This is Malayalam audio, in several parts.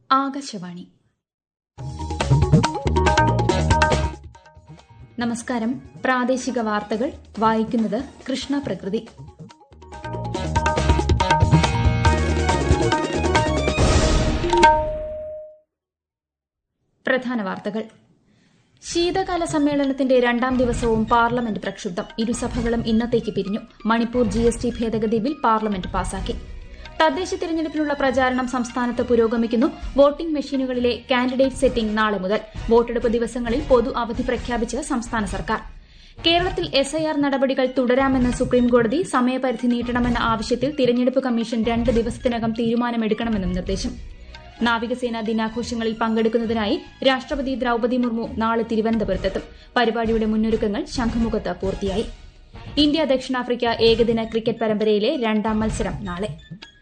ആകാശവാണി നമസ്കാരം പ്രാദേശിക വാർത്തകൾ വായിക്കുന്നത് കൃഷ്ണ പ്രകൃതി പ്രധാന വാർത്തകൾ ശീതകാല സമ്മേളനത്തിന്റെ രണ്ടാം ദിവസവും പാർലമെന്റ് പ്രക്ഷുബ്ധം ഇരുസഭകളും ഇന്നത്തേക്ക് പിരിഞ്ഞു മണിപ്പൂർ ജി എസ് ടി ഭേദഗതി ബിൽ പാർലമെന്റ് പാസാക്കി തദ്ദേശ തിരഞ്ഞെടുപ്പിനുള്ള പ്രചാരണം സംസ്ഥാനത്ത് പുരോഗമിക്കുന്നു വോട്ടിംഗ് മെഷീനുകളിലെ കാൻഡിഡേറ്റ് സെറ്റിംഗ് നാളെ മുതൽ വോട്ടെടുപ്പ് ദിവസങ്ങളിൽ പൊതു അവധി പ്രഖ്യാപിച്ച് സംസ്ഥാന സർക്കാർ കേരളത്തിൽ എസ്ഐആർ നടപടികൾ തുടരാമെന്ന് സുപ്രീംകോടതി സമയപരിധി നീട്ടണമെന്ന ആവശ്യത്തിൽ തിരഞ്ഞെടുപ്പ് കമ്മീഷൻ രണ്ട് ദിവസത്തിനകം തീരുമാനമെടുക്കണമെന്നും നിർദ്ദേശം നാവികസേനാ ദിനാഘോഷങ്ങളിൽ പങ്കെടുക്കുന്നതിനായി രാഷ്ട്രപതി ദ്രൌപതി മുർമു നാളെ തിരുവനന്തപുരത്തെത്തും പരിപാടിയുടെ മുന്നൊരുക്കങ്ങൾ ശംഖുമുഖത്ത് പൂർത്തിയായി ഇന്ത്യ ദക്ഷിണാഫ്രിക്ക ഏകദിന ക്രിക്കറ്റ് പരമ്പരയിലെ രണ്ടാം മത്സരം നാളെ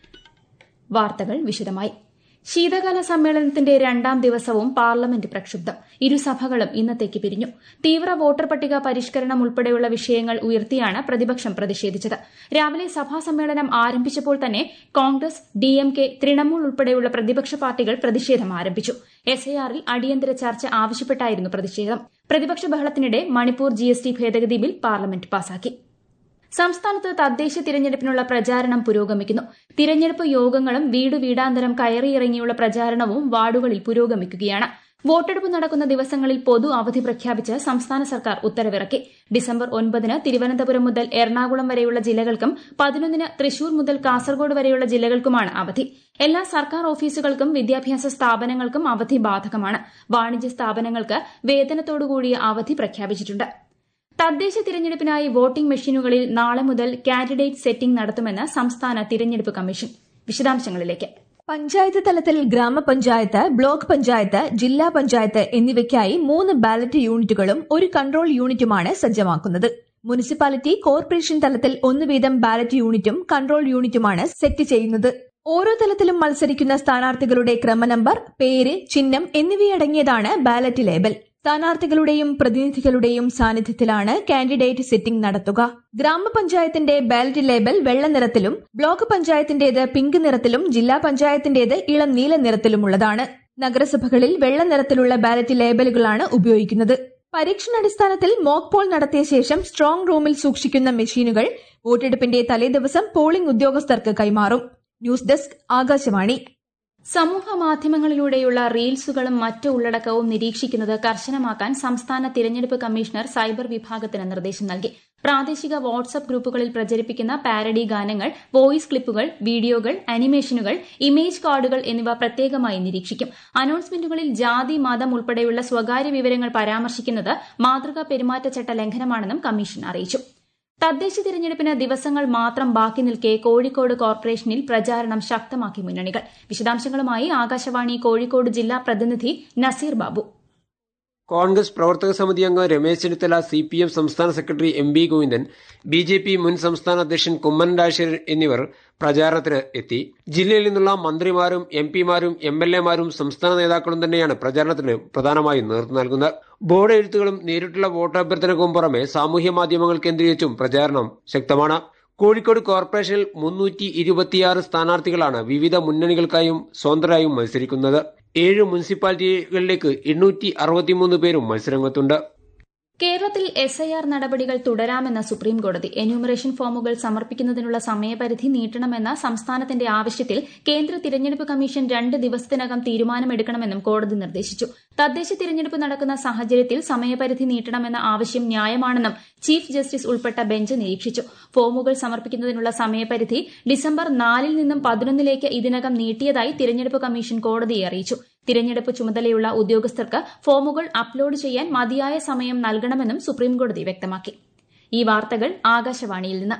വാർത്തകൾ വിശദമായി ശീതകാല സമ്മേളനത്തിന്റെ രണ്ടാം ദിവസവും പാർലമെന്റ് പ്രക്ഷുബ്ധം ഇരുസഭകളും ഇന്നത്തേക്ക് പിരിഞ്ഞു തീവ്ര വോട്ടർ പട്ടിക പരിഷ്കരണം ഉൾപ്പെടെയുള്ള വിഷയങ്ങൾ ഉയർത്തിയാണ് പ്രതിപക്ഷം പ്രതിഷേധിച്ചത് രാവിലെ സഭാ സമ്മേളനം ആരംഭിച്ചപ്പോൾ തന്നെ കോൺഗ്രസ് ഡിഎംകെ തൃണമൂൽ ഉൾപ്പെടെയുള്ള പ്രതിപക്ഷ പാർട്ടികൾ പ്രതിഷേധം ആരംഭിച്ചു എസ്ഐആറിൽ അടിയന്തര ചർച്ച ആവശ്യപ്പെട്ടായിരുന്നു പ്രതിഷേധം പ്രതിപക്ഷ ബഹളത്തിനിടെ മണിപ്പൂർ ജിഎസ്ടി ഭേദഗതി ബിൽ പാർലമെന്റ് പാസാക്കി സംസ്ഥാനത്ത് തദ്ദേശ തിരഞ്ഞെടുപ്പിനുള്ള പ്രചാരണം പുരോഗമിക്കുന്നു തിരഞ്ഞെടുപ്പ് യോഗങ്ങളും വീട് വീടാന്തരം കയറിയിറങ്ങിയുള്ള പ്രചാരണവും വാർഡുകളിൽ പുരോഗമിക്കുകയാണ് വോട്ടെടുപ്പ് നടക്കുന്ന ദിവസങ്ങളിൽ പൊതു അവധി പ്രഖ്യാപിച്ച് സംസ്ഥാന സർക്കാർ ഉത്തരവിറക്കി ഡിസംബർ ഒൻപതിന് തിരുവനന്തപുരം മുതൽ എറണാകുളം വരെയുള്ള ജില്ലകൾക്കും പതിനൊന്നിന് തൃശൂർ മുതൽ കാസർഗോഡ് വരെയുള്ള ജില്ലകൾക്കുമാണ് അവധി എല്ലാ സർക്കാർ ഓഫീസുകൾക്കും വിദ്യാഭ്യാസ സ്ഥാപനങ്ങൾക്കും അവധി ബാധകമാണ് വാണിജ്യ സ്ഥാപനങ്ങൾക്ക് വേതനത്തോടുകൂടിയ അവധി പ്രഖ്യാപിച്ചിട്ടുണ്ട് തദ്ദേശ തിരഞ്ഞെടുപ്പിനായി വോട്ടിംഗ് മെഷീനുകളിൽ നാളെ മുതൽ കാൻഡിഡേറ്റ് സെറ്റിംഗ് നടത്തുമെന്ന് സംസ്ഥാന തിരഞ്ഞെടുപ്പ് കമ്മീഷൻ വിശദാംശങ്ങളിലേക്ക് പഞ്ചായത്ത് തലത്തിൽ ഗ്രാമപഞ്ചായത്ത് ബ്ലോക്ക് പഞ്ചായത്ത് ജില്ലാ പഞ്ചായത്ത് എന്നിവയ്ക്കായി മൂന്ന് ബാലറ്റ് യൂണിറ്റുകളും ഒരു കൺട്രോൾ യൂണിറ്റുമാണ് സജ്ജമാക്കുന്നത് മുനിസിപ്പാലിറ്റി കോർപ്പറേഷൻ തലത്തിൽ ഒന്ന് വീതം ബാലറ്റ് യൂണിറ്റും കൺട്രോൾ യൂണിറ്റുമാണ് സെറ്റ് ചെയ്യുന്നത് ഓരോ തലത്തിലും മത്സരിക്കുന്ന സ്ഥാനാർത്ഥികളുടെ ക്രമനമ്പർ പേര് ചിഹ്നം എന്നിവയടങ്ങിയതാണ് ബാലറ്റ് ലേബൽ സ്ഥാനാർത്ഥികളുടെയും പ്രതിനിധികളുടെയും സാന്നിധ്യത്തിലാണ് കാൻഡിഡേറ്റ് സിറ്റിംഗ് നടത്തുക ഗ്രാമപഞ്ചായത്തിന്റെ ബാലറ്റ് ലേബൽ വെള്ള നിറത്തിലും ബ്ലോക്ക് പഞ്ചായത്തിന്റേത് പിങ്ക് നിറത്തിലും ജില്ലാ പഞ്ചായത്തിന്റേത് ഇളം നീല നിറത്തിലുമുള്ളതാണ് നഗരസഭകളിൽ വെള്ള നിറത്തിലുള്ള ബാലറ്റ് ലേബലുകളാണ് ഉപയോഗിക്കുന്നത് പരീക്ഷണാടിസ്ഥാനത്തിൽ മോക്ക് പോൾ നടത്തിയ ശേഷം സ്ട്രോങ് റൂമിൽ സൂക്ഷിക്കുന്ന മെഷീനുകൾ വോട്ടെടുപ്പിന്റെ തലേദിവസം പോളിംഗ് ഉദ്യോഗസ്ഥർക്ക് കൈമാറും ന്യൂസ് ഡെസ്ക് ആകാശവാണി സമൂഹ മാധ്യമങ്ങളിലൂടെയുള്ള റീൽസുകളും മറ്റ് ഉള്ളടക്കവും നിരീക്ഷിക്കുന്നത് കർശനമാക്കാൻ സംസ്ഥാന തിരഞ്ഞെടുപ്പ് കമ്മീഷണർ സൈബർ വിഭാഗത്തിന് നിർദ്ദേശം നൽകി പ്രാദേശിക വാട്സ്ആപ്പ് ഗ്രൂപ്പുകളിൽ പ്രചരിപ്പിക്കുന്ന പാരഡി ഗാനങ്ങൾ വോയിസ് ക്ലിപ്പുകൾ വീഡിയോകൾ അനിമേഷനുകൾ ഇമേജ് കാർഡുകൾ എന്നിവ പ്രത്യേകമായി നിരീക്ഷിക്കും അനൌൺസ്മെന്റുകളിൽ ജാതി മതം ഉൾപ്പെടെയുള്ള സ്വകാര്യ വിവരങ്ങൾ പരാമർശിക്കുന്നത് മാതൃകാ പെരുമാറ്റച്ചട്ട ലംഘനമാണെന്നും കമ്മീഷൻ അറിയിച്ചു തദ്ദേശ തിരഞ്ഞെടുപ്പിന് ദിവസങ്ങൾ മാത്രം ബാക്കി നിൽക്കെ കോഴിക്കോട് കോർപ്പറേഷനിൽ പ്രചാരണം ശക്തമാക്കി മുന്നണികൾ വിശദാംശങ്ങളുമായി ആകാശവാണി കോഴിക്കോട് ജില്ലാ പ്രതിനിധി നസീർ ബാബു കോൺഗ്രസ് പ്രവർത്തക സമിതി അംഗം Ramesh Chennithala C P M സംസ്ഥാന സെക്രട്ടറി M B Govindan B J P മുൻ സംസ്ഥാന അധ്യക്ഷൻ കുമ്മൻ രാജശേഖരൻ എന്നിവർ പ്രചാരണത്തിന് എത്തി ജില്ലയിൽ നിന്നുള്ള മന്ത്രിമാരും എം പിമാരും എം എൽ എമാരും സംസ്ഥാന നേതാക്കളും തന്നെയാണ് പ്രചാരണത്തിന് പ്രധാനമായും നേതൃത്വം നൽകുന്നത് ബോർഡ് എഴുത്തുകളും നേരിട്ടുള്ള വോട്ടഭ്യർത്ഥനക്കും പുറമെ സാമൂഹ്യ മാധ്യമങ്ങൾ കേന്ദ്രീകരിച്ചും പ്രചാരണം ശക്തമാണ് കോഴിക്കോട് കോർപ്പറേഷനിൽ മുന്നൂറ്റി ഇരുപത്തിയാറ് സ്ഥാനാർത്ഥികളാണ് വിവിധ മുന്നണികൾക്കായും സ്വതന്ത്രരായും മത്സരിക്കുന്നത് ഏഴ് മുനിസിപ്പാലിറ്റികളിലേക്ക് എണ്ണൂറ്റി അറുപത്തിമൂന്ന് പേരും മത്സരങ്ങത്തുണ്ട് കേരളത്തിൽ എസ്ഐആർ നടപടികൾ തുടരാമെന്ന സുപ്രീംകോടതി എന്യൂമറേഷൻ ഫോമുകൾ സമർപ്പിക്കുന്നതിനുള്ള സമയപരിധി നീട്ടണമെന്ന സംസ്ഥാനത്തിന്റെ ആവശ്യത്തിൽ കേന്ദ്ര തിരഞ്ഞെടുപ്പ് കമ്മീഷൻ രണ്ട് ദിവസത്തിനകം തീരുമാനമെടുക്കണമെന്നും കോടതി നിർദ്ദേശിച്ചു തദ്ദേശ തിരഞ്ഞെടുപ്പ് നടക്കുന്ന സാഹചര്യത്തിൽ സമയപരിധി നീട്ടണമെന്ന ആവശ്യം ന്യായമാണെന്നും ചീഫ് ജസ്റ്റിസ് ഉൾപ്പെട്ട ബെഞ്ച് നിരീക്ഷിച്ചു ഫോമുകൾ സമർപ്പിക്കുന്നതിനുള്ള സമയപരിധി ഡിസംബർ നാലിൽ നിന്നും പതിനൊന്നിലേക്ക് ഇതിനകം നീട്ടിയതായി തിരഞ്ഞെടുപ്പ് കമ്മീഷൻ കോടതിയെ അറിയിച്ചു തിരഞ്ഞെടുപ്പ് ചുമതലയുള്ള ഉദ്യോഗസ്ഥർക്ക് ഫോമുകൾ അപ്ലോഡ് ചെയ്യാൻ മതിയായ സമയം നൽകണമെന്നും സുപ്രീംകോടതി വ്യക്തമാക്കി ഈ വാർത്തകൾ ആകാശവാണിയിൽ നിന്ന്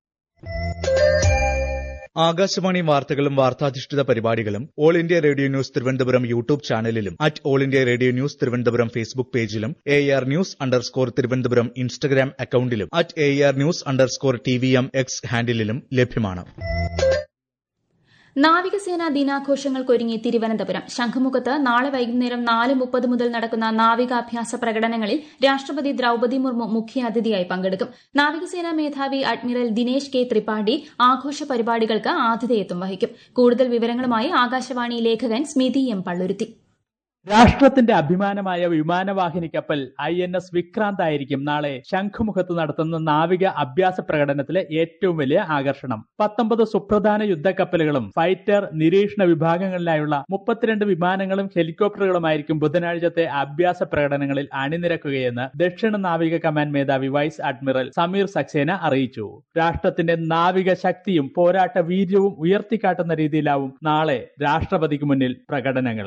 ആകാശവാണി വാർത്തകളും വാർത്താധിഷ്ഠിത പരിപാടികളും all India radio news Thiruvananthapuram YouTube ചാനലിലും at all India radio news Thiruvananthapuram Facebook പേജിലും A R news underscore Thiruvananthapuram Instagram അക്കൌണ്ടിലും at A R news underscore T V M X ഹാൻഡിലും ലഭ്യമാണ് നാവികസേനാ ദിനാഘോഷങ്ങൾക്കൊരുങ്ങി തിരുവനന്തപുരം ശംഖുമുഖത്ത് നാളെ വൈകുന്നേരം നാല് മുപ്പത് മുതൽ നടക്കുന്ന നാവികാഭ്യാസ പ്രകടനങ്ങളിൽ രാഷ്ട്രപതി ദ്രൌപദി മുർമു മുഖ്യാതിഥിയായി പങ്കെടുക്കും നാവികസേനാ മേധാവി അഡ്മിറൽ ദിനേശ് കെ ത്രിപാഠി ആഘോഷ പരിപാടികൾക്ക് ആതിഥേയത്വം വഹിക്കും കൂടുതൽ വിവരങ്ങളുമായി ആകാശവാണി ലേഖകൻ സ്മിതി എം പള്ളുരുത്തി രാഷ്ട്രത്തിന്റെ അഭിമാനമായ വിമാനവാഹിനി കപ്പൽ ഐ എൻ എസ് വിക്രാന്ത് ആയിരിക്കും നാളെ ശംഖുമുഖത്ത് നടത്തുന്ന നാവിക അഭ്യാസ പ്രകടനത്തിലെ ഏറ്റവും വലിയ ആകർഷണം പത്തൊമ്പത് സുപ്രധാന യുദ്ധക്കപ്പലുകളും ഫൈറ്റർ നിരീക്ഷണ വിഭാഗങ്ങളിലായുള്ള മുപ്പത്തിരണ്ട് വിമാനങ്ങളും ഹെലികോപ്റ്ററുകളുമായിരിക്കും ബുധനാഴ്ചത്തെ അഭ്യാസ പ്രകടനങ്ങളിൽ അണിനിരക്കുകയെന്ന് ദക്ഷിണ നാവിക കമാൻഡ് മേധാവി വൈസ് അഡ്മിറൽ സമീർ സക്സേന അറിയിച്ചു രാഷ്ട്രത്തിന്റെ നാവിക ശക്തിയും പോരാട്ട വീര്യവും ഉയർത്തിക്കാട്ടുന്ന രീതിയിലാവും നാളെ രാഷ്ട്രപതിക്ക് മുന്നിൽ പ്രകടനങ്ങൾ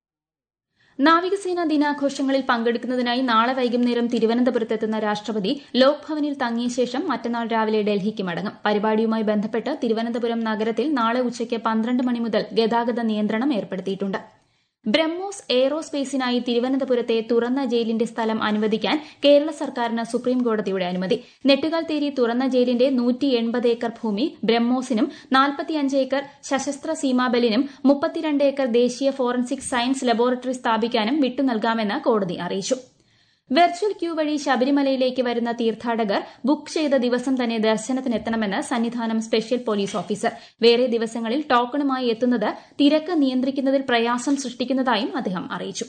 നാവികസേനാ ദിനാഘോഷങ്ങളിൽ പങ്കെടുക്കുന്നതിനായി നാളെ വൈകുന്നേരം തിരുവനന്തപുരത്തെത്തുന്ന രാഷ്ട്രപതി ലോക് ഭവനിൽ തങ്ങിയ ശേഷം മറ്റന്നാൾ രാവിലെ ഡൽഹിക്ക് മടങ്ങും പരിപാടിയുമായി ബന്ധപ്പെട്ട് തിരുവനന്തപുരം നഗരത്തിൽ നാളെ ഉച്ചയ്ക്ക് പന്ത്രണ്ട് മണി മുതൽ ഗതാഗത നിയന്ത്രണം ഏർപ്പെടുത്തിയിട്ടുണ്ട് ബ്രഹ്മോസ് എയ്റോസ്പേസിനായി തിരുവനന്തപുരത്തെ തുറന്ന ജയിലിന്റെ സ്ഥലം അനുവദിക്കാൻ കേരള സർക്കാരിന് സുപ്രീംകോടതിയുടെ അനുമതി നെട്ടുകാൽത്തേരി തുറന്ന ജയിലിന്റെ നൂറ്റി എൺപത് ഏക്കർ ഭൂമി ബ്രഹ്മോസിനും നാൽപ്പത്തിയഞ്ച് ഏക്കർ സശസ്ത്ര സീമാബലിനും മുപ്പത്തിരണ്ട് ഏക്കർ ദേശീയ ഫോറൻസിക് സയൻസ് ലബോറട്ടറി സ്ഥാപിക്കാനും വിട്ടുനൽകാമെന്ന് കോടതി അറിയിച്ചു വെർച്വൽ ക്യൂ വഴി ശബരിമലയിലേക്ക് വരുന്ന തീർത്ഥാടകർ ബുക്ക് ചെയ്ത ദിവസം തന്നെ ദർശനത്തിനെത്തണമെന്ന് സന്നിധാനം സ്പെഷ്യൽ പോലീസ് ഓഫീസർ വേറെ ദിവസങ്ങളിൽ ടോക്കണുമായി എത്തുന്നത് തിരക്ക് നിയന്ത്രിക്കുന്നതിൽ പ്രയാസം സൃഷ്ടിക്കുന്നതായും അദ്ദേഹം അറിയിച്ചു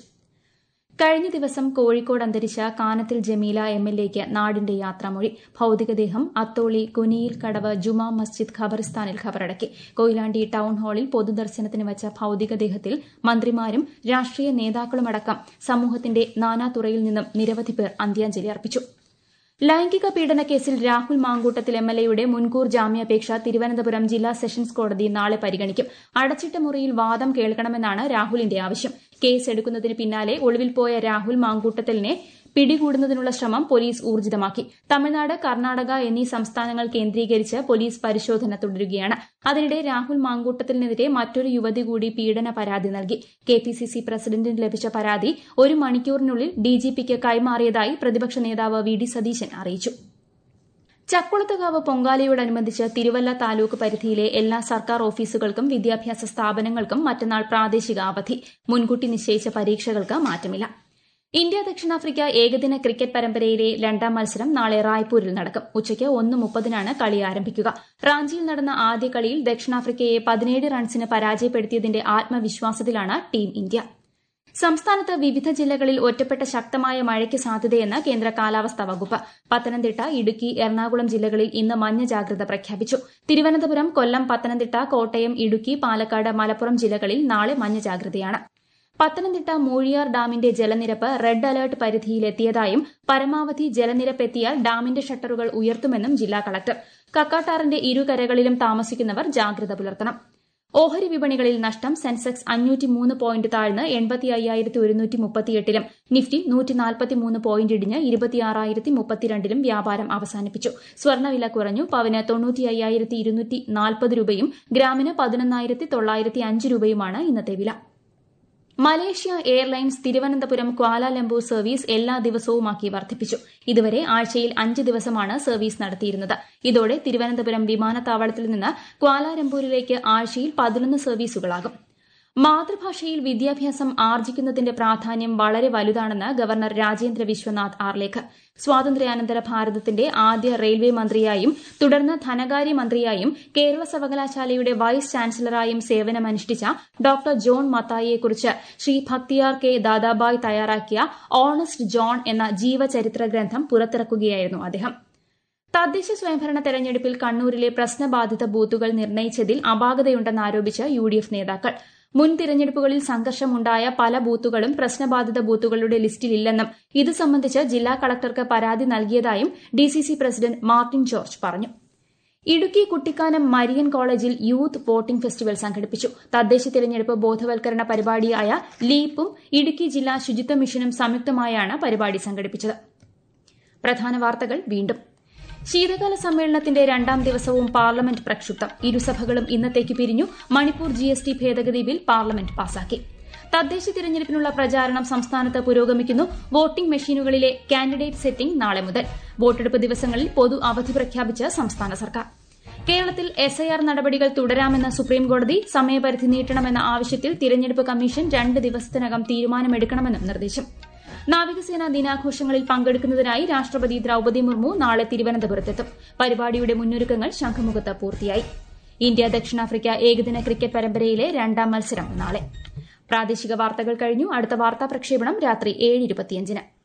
കഴിഞ്ഞ ദിവസം കോഴിക്കോട് അന്തരിച്ച കാനത്തിൽ ജമീല എം എൽ എക്ക് നാടിന്റെ യാത്രാമൊഴി ഭൌതികദേഹം അത്തോളി കുനിയിൽ കടവ് ജുമാ മസ്ജിദ് ഖബറിസ്ഥാനിൽ ഖബറടക്കി കൊയിലാണ്ടി ടൌൺ ഹാളിൽ പൊതുദർശനത്തിന് വച്ച ഭൌതികദേഹത്തിൽ മന്ത്രിമാരും രാഷ്ട്രീയ നേതാക്കളുമടക്കം സമൂഹത്തിന്റെ നാനാതുറയിൽ നിന്നും നിരവധി പേർ അന്ത്യാഞ്ജലി അർപ്പിച്ചു ലൈംഗിക പീഡന കേസിൽ രാഹുൽ മാങ്കൂട്ടത്തിൽ എം എൽ എയുടെ മുൻകൂർ ജാമ്യാപേക്ഷ തിരുവനന്തപുരം ജില്ലാ സെഷൻസ് കോടതി നാളെ പരിഗണിക്കും അടച്ചിട്ട മുറിയിൽ വാദം കേൾക്കണമെന്നാണ് രാഹുലിന്റെ ആവശ്യം കേസ് എടുക്കുന്നതിന് പിന്നാലെ ഒളിവിൽ പോയ രാഹുൽ മാങ്കൂട്ടത്തലിനെ പിടികൂടുന്നതിനുള്ള ശ്രമം പോലീസ് ഊർജിതമാക്കി തമിഴ്നാട് കർണാടക എന്നീ സംസ്ഥാനങ്ങൾ കേന്ദ്രീകരിച്ച് പോലീസ് പരിശോധന തുടരുകയാണ് അതിനിടെ രാഹുൽ മാങ്കൂട്ടത്തിനെതിരെ മറ്റൊരു യുവതി കൂടി പീഡന പരാതി നൽകി കെപിസിസി പ്രസിഡന്റിന് ലഭിച്ച പരാതി ഒരു മണിക്കൂറിനുള്ളിൽ ഡിജിപിക്ക് കൈമാറിയതായി പ്രതിപക്ഷ നേതാവ് വി ഡി സതീശൻ അറിയിച്ചു ചക്കുളത്തുകാവ് പൊങ്കാലയോടനുബന്ധിച്ച് തിരുവല്ല താലൂക്ക് പരിധിയിലെ എല്ലാ സർക്കാർ ഓഫീസുകൾക്കും വിദ്യാഭ്യാസ സ്ഥാപനങ്ങൾക്കും മറ്റന്നാൾ പ്രാദേശിക അവധി മുൻകൂട്ടി നിശ്ചയിച്ച പരീക്ഷകൾക്ക് മാറ്റമില്ല ഇന്ത്യ ദക്ഷിണാഫ്രിക്ക ഏകദിന ക്രിക്കറ്റ് പരമ്പരയിലെ രണ്ടാം മത്സരം നാളെ റായ്പൂരിൽ നടക്കും ഉച്ചയ്ക്ക് ഒന്ന് മുപ്പതിനാണ് കളി ആരംഭിക്കുക റാഞ്ചിയിൽ നടന്ന ആദ്യ കളിയിൽ ദക്ഷിണാഫ്രിക്കയെ പതിനേഴ് റൺസിന് പരാജയപ്പെടുത്തിയതിന്റെ ആത്മവിശ്വാസത്തിലാണ് ടീം ഇന്ത്യ സംസ്ഥാനത്ത് വിവിധ ജില്ലകളിൽ ഒറ്റപ്പെട്ട ശക്തമായ മഴയ്ക്ക് സാധ്യതയെന്ന് കേന്ദ്ര കാലാവസ്ഥാ വകുപ്പ് പത്തനംതിട്ട ഇടുക്കി എറണാകുളം ജില്ലകളിൽ ഇന്ന് മഞ്ഞ ജാഗ്രത പ്രഖ്യാപിച്ചു തിരുവനന്തപുരം കൊല്ലം പത്തനംതിട്ട കോട്ടയം ഇടുക്കി പാലക്കാട് മലപ്പുറം ജില്ലകളിൽ നാളെ മഞ്ഞ ജാഗ്രതയാണ് പത്തനംതിട്ട മൂഴിയാർ ഡാമിന്റെ ജലനിരപ്പ് റെഡ് അലർട്ട് പരിധിയിലെത്തിയതായും പരമാവധി ജലനിരപ്പ് എത്തിയാൽ ഡാമിന്റെ ഷട്ടറുകൾ ഉയർത്തുമെന്നും ജില്ലാ കളക്ടർ കക്കാട്ടാറിന്റെ ഇരുകരകളിലും താമസിക്കുന്നവർ ജാഗ്രത പുലർത്തണം ഓഹരി വിപണികളിൽ നഷ്ടം സെൻസെക്സ് അഞ്ഞൂറ്റി മൂന്ന് പോയിന്റ് താഴ്ന്ന് എൺപത്തി അയ്യായിരത്തി ഒരുന്നൂറ്റി മുപ്പത്തിയെട്ടിലും നിഫ്റ്റി നൂറ്റി നാൽപ്പത്തിമൂന്ന് പോയിന്റ് ഇടിഞ്ഞ് ഇരുപത്തിയാറായിരത്തി മുപ്പത്തിരണ്ടിലും വ്യാപാരം അവസാനിപ്പിച്ചു സ്വർണ്ണവില കുറഞ്ഞു പവന് തൊണ്ണൂറ്റി അയ്യായിരത്തി ഇരുന്നൂറ്റി നാൽപ്പത് രൂപയും ഗ്രാമിന് പതിനൊന്നായിരത്തി തൊള്ളായിരത്തി അഞ്ച് രൂപയുമാണ് ഇന്നത്തെ വില Malaysia Airlines Thiruvananthapuram Kuala Lumpur service എല്ലാ ദിവസവുമാക്കി വർദ്ധിപ്പിച്ചു ഇതുവരെ ആഴ്ചയിൽ അഞ്ച് ദിവസമാണ് സർവീസ് നടത്തിയിരുന്നത് ഇതോടെ തിരുവനന്തപുരം വിമാനത്താവളത്തിൽ നിന്ന് ക്വാലാലംപൂരിലേക്ക് ആഴ്ചയിൽ പതിനൊന്ന് സർവീസുകളാകും മാതൃഭാഷയിൽ വിദ്യാഭ്യാസം ആർജിക്കുന്നതിന്റെ പ്രാധാന്യം വളരെ വലുതാണെന്ന് ഗവർണർ രാജേന്ദ്ര വിശ്വനാഥ് ആർലേക്കർ സ്വാതന്ത്ര്യാനന്തര ഭാരതത്തിന്റെ ആദ്യ റെയിൽവേ മന്ത്രിയായും തുടർന്ന് ധനകാര്യ മന്ത്രിയായും കേരള സർവകലാശാലയുടെ വൈസ് ചാൻസലറായും സേവനമനുഷ്ഠിച്ച ഡോക്ടർ ജോൺ മത്തായിയെക്കുറിച്ച് ശ്രീ ഭക്തിയാർ കെ ദാദാബായ് തയ്യാറാക്കിയ ഓണസ്റ്റ് ജോൺ എന്ന ജീവചരിത്ര ഗ്രന്ഥം പുറത്തിറക്കുകയായിരുന്നു അദ്ദേഹം തദ്ദേശ സ്വയംഭരണ തെരഞ്ഞെടുപ്പിൽ കണ്ണൂരിലെ പ്രശ്നബാധിത ബൂത്തുകൾ നിർണയിച്ചതിൽ അപാകതയുണ്ടെന്നാരോപിച്ച് യു ഡി എഫ് നേതാക്കൾ മുൻ തിരഞ്ഞെടുപ്പുകളിൽ സംഘർഷമുണ്ടായ പല ബൂത്തുകളും പ്രശ്നബാധിത ബൂത്തുകളുടെ ലിസ്റ്റിലില്ലെന്നും ഇത് സംബന്ധിച്ച് ജില്ലാ കളക്ടർക്ക് പരാതി നൽകിയതായും ഡിസിസി പ്രസിഡന്റ് മാർട്ടിൻ ജോർജ് പറഞ്ഞു ഇടുക്കി കുട്ടിക്കാനം മരിയൻ കോളേജിൽ യൂത്ത് വോട്ടിംഗ് ഫെസ്റ്റിവൽ സംഘടിപ്പിച്ചു തദ്ദേശ തിരഞ്ഞെടുപ്പ് ബോധവൽക്കരണ പരിപാടിയായ ലീപ്പും ഇടുക്കി ജില്ലാ ശുചിത്വ മിഷനും സംയുക്തമായാണ് പരിപാടി സംഘടിപ്പിച്ചത് പ്രധാന വാർത്തകൾ വീണ്ടും ശീതകാല സമ്മേളനത്തിന്റെ രണ്ടാം ദിവസവും പാർലമെന്റ് പ്രക്ഷുബ്ധം ഇരുസഭകളും ഇന്നത്തേക്ക് പിരിഞ്ഞു മണിപ്പൂർ ജി എസ് ടി ഭേദഗതി ബിൽ പാർലമെന്റ് പാസാക്കി തദ്ദേശ തിരഞ്ഞെടുപ്പിനുള്ള പ്രചാരണം സംസ്ഥാനത്ത് പുരോഗമിക്കുന്നു വോട്ടിംഗ് മെഷീനുകളിലെ കാൻഡിഡേറ്റ് സെറ്റിംഗ് നാളെ മുതൽ വോട്ടെടുപ്പ് ദിവസങ്ങളിൽ പൊതു അവധി പ്രഖ്യാപിച്ച് സംസ്ഥാന സർക്കാർ കേരളത്തിൽ എസ്ഐആർ നടപടികൾ തുടരാമെന്ന സുപ്രീംകോടതി സമയപരിധി നീട്ടണമെന്ന ആവശ്യത്തിൽ തിരഞ്ഞെടുപ്പ് കമ്മീഷൻ രണ്ട് ദിവസത്തിനകം തീരുമാനമെടുക്കണമെന്നും നിർദ്ദേശം നാവികസേനാ ദിനാഘോഷങ്ങളിൽ പങ്കെടുക്കുന്നതിനായി രാഷ്ട്രപതി ദ്രൌപദി മുർമു നാളെ തിരുവനന്തപുരത്തെത്തും പരിപാടിയുടെ മുന്നൊരുക്കങ്ങൾ ശംഖുമുഖത്ത് പൂർത്തിയായി ഇന്ത്യ ദക്ഷിണാഫ്രിക്ക ഏകദിന ക്രിക്കറ്റ് പരമ്പരയിലെ രണ്ടാം മത്സരം നാളെ പ്രാദേശിക വാർത്തകൾ കഴിഞ്ഞു അടുത്ത വാർത്താ പ്രക്ഷേപണം രാത്രി ഏഴ് ഇരുപത്തിയഞ്ചിന്